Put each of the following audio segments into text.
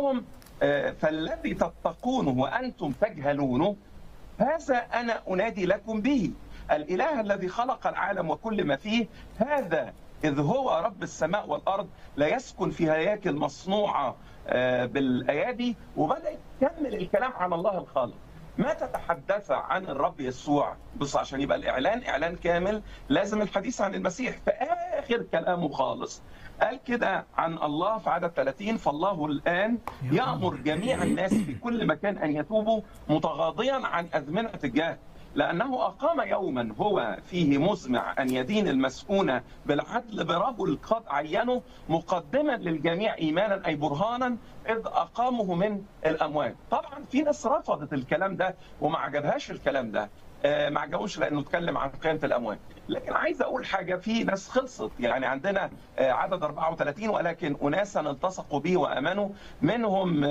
لهم آه، فالذي تتقونه وانتم تجهلونه هذا انا انادي لكم به الاله الذي خلق العالم وكل ما فيه هذا اذ هو رب السماء والارض لا يسكن في هياكل مصنوعه آه، بالايادي وبدا يكمل الكلام عن الله الخالق ما تتحدث عن الرب يسوع بص عشان يبقى الاعلان اعلان كامل لازم الحديث عن المسيح في اخر كلامه خالص قال كده عن الله في عدد 30 فالله الان يامر جميع الناس في كل مكان ان يتوبوا متغاضيا عن ازمنه الجهل لانه اقام يوما هو فيه مزمع ان يدين المسكونه بالعدل برجل قد عينه مقدما للجميع ايمانا اي برهانا اذ اقامه من الاموات. طبعا في ناس رفضت الكلام ده وما عجبهاش الكلام ده. آه، ما عجبوش لانه اتكلم عن قيامه الاموات لكن عايز اقول حاجه في ناس خلصت يعني عندنا آه، عدد 34 ولكن اناسا التصقوا به وامنوا منهم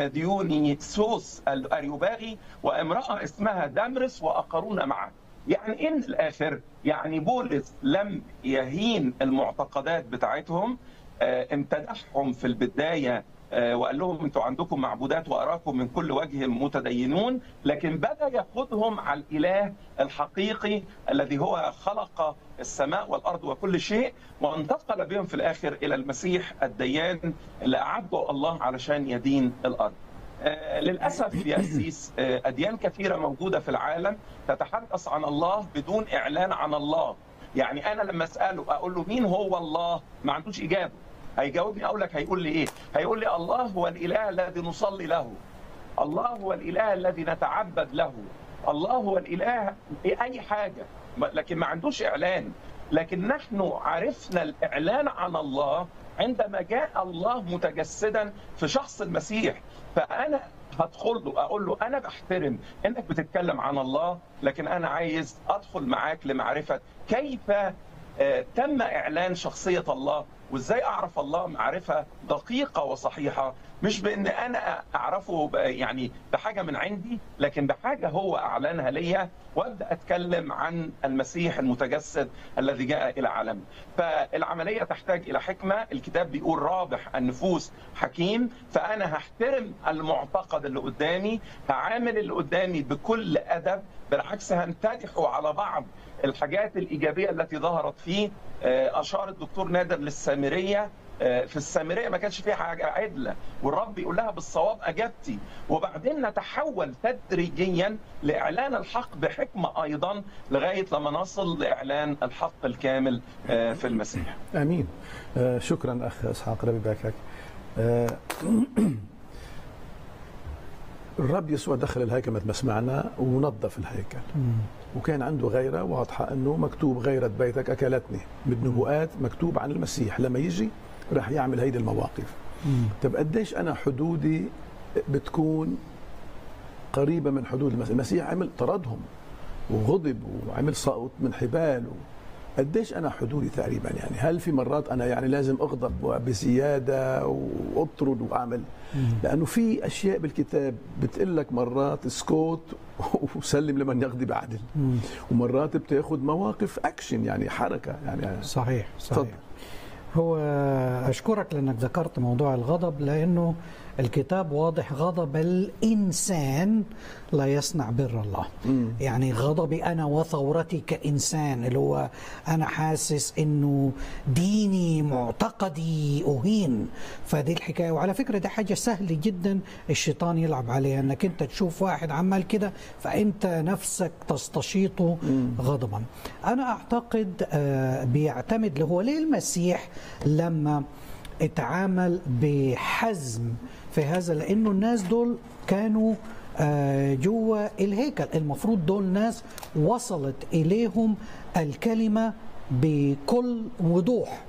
ديونيسوس الاريوباغي وامراه اسمها دامرس واخرون معه يعني ايه من الاخر يعني بولس لم يهين المعتقدات بتاعتهم آه، امتدحهم في البدايه آه، وقال لهم انتوا عندكم معبودات واراكم من كل وجه متدينون لكن بدا ياخذهم على الاله الحقيقي الذي هو خلق السماء والارض وكل شيء وانتقل بهم في الاخر الى المسيح الديان اللي اعده الله علشان يدين الارض. آه، للاسف يا اسيس آه، اديان كثيره موجوده في العالم تتحدث عن الله بدون اعلان عن الله. يعني انا لما اساله اقول له مين هو الله؟ ما عندوش اجابه. هيجاوبني اقول لك هيقول لي ايه؟ هيقول لي الله هو الاله الذي نصلي له. الله هو الاله الذي نتعبد له. الله هو الاله اي حاجه لكن ما عندوش اعلان. لكن نحن عرفنا الاعلان عن الله عندما جاء الله متجسدا في شخص المسيح فانا هدخل له اقول له انا بحترم انك بتتكلم عن الله لكن انا عايز ادخل معاك لمعرفه كيف آه، تم اعلان شخصيه الله وازاي اعرف الله معرفه دقيقه وصحيحه مش بان انا اعرفه ب- يعني بحاجه من عندي لكن بحاجه هو اعلنها ليا وابدا اتكلم عن المسيح المتجسد الذي جاء الى عالمنا فالعمليه تحتاج الى حكمه الكتاب بيقول رابح النفوس حكيم فانا هحترم المعتقد اللي قدامي هعامل اللي قدامي بكل ادب بالعكس هنتدحوا على بعض الحاجات الايجابيه التي ظهرت فيه آه، اشار الدكتور نادر للسامريه آه، في السامريه ما كانش فيها حاجه عدله والرب يقول لها بالصواب اجبتي وبعدين نتحول تدريجيا لاعلان الحق بحكمه ايضا لغايه لما نصل لاعلان الحق الكامل آه، في المسيح امين آه شكرا اخ اسحاق ربي يباركك آه الرب يسوع دخل الهيكل مثل ما سمعنا ونظف الهيكل وكان عنده غيرة واضحة أنه مكتوب غيرة بيتك أكلتني بالنبوءات مكتوب عن المسيح لما يجي راح يعمل هيدي المواقف طب قديش أنا حدودي بتكون قريبة من حدود المسيح المسيح عمل طردهم وغضب وعمل صوت من حبال و... قديش انا حدودي تقريبا يعني هل في مرات انا يعني لازم اغضب بزياده واطرد واعمل لانه في اشياء بالكتاب بتقول لك مرات اسكت وسلم لمن يقضي بعدل ومرات بتاخذ مواقف اكشن يعني حركه يعني صحيح تفضل. صحيح هو أشكرك لأنك ذكرت موضوع الغضب لأنه الكتاب واضح غضب الإنسان لا يصنع بر الله يعني غضبي أنا وثورتي كإنسان اللي هو أنا حاسس أنه ديني معتقدي أهين فدي الحكاية وعلى فكرة دي حاجة سهلة جدا الشيطان يلعب عليها أنك أنت تشوف واحد عمال كده فأنت نفسك تستشيطه غضبا أنا أعتقد آه، بيعتمد اللي هو ليه المسيح لما اتعامل بحزم في هذا لانه الناس دول كانوا آه، جوه الهيكل المفروض دول ناس وصلت اليهم الكلمه بكل وضوح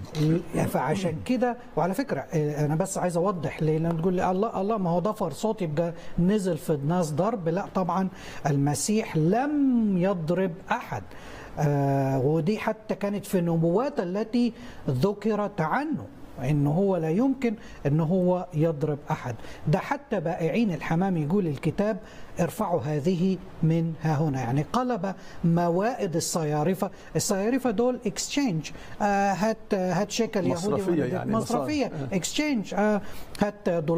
فعشان كده وعلى فكره آه، انا بس عايز اوضح ليه لما تقول لي الله الله ما هو ضفر صوت يبقى نزل في الناس ضرب لا طبعا المسيح لم يضرب احد آه ودي حتى كانت في النبوات التي ذكرت عنه ان هو لا يمكن ان هو يضرب احد ده حتى بائعين الحمام يقول الكتاب ارفعوا هذه من ها هنا يعني قلب موائد الصيارفه الصيارفه دول اكسشينج آه هات هات شيكل يهودي مصرفية وأنا- يعني، مصرفيه مصاري. اكسشينج آه هات دولار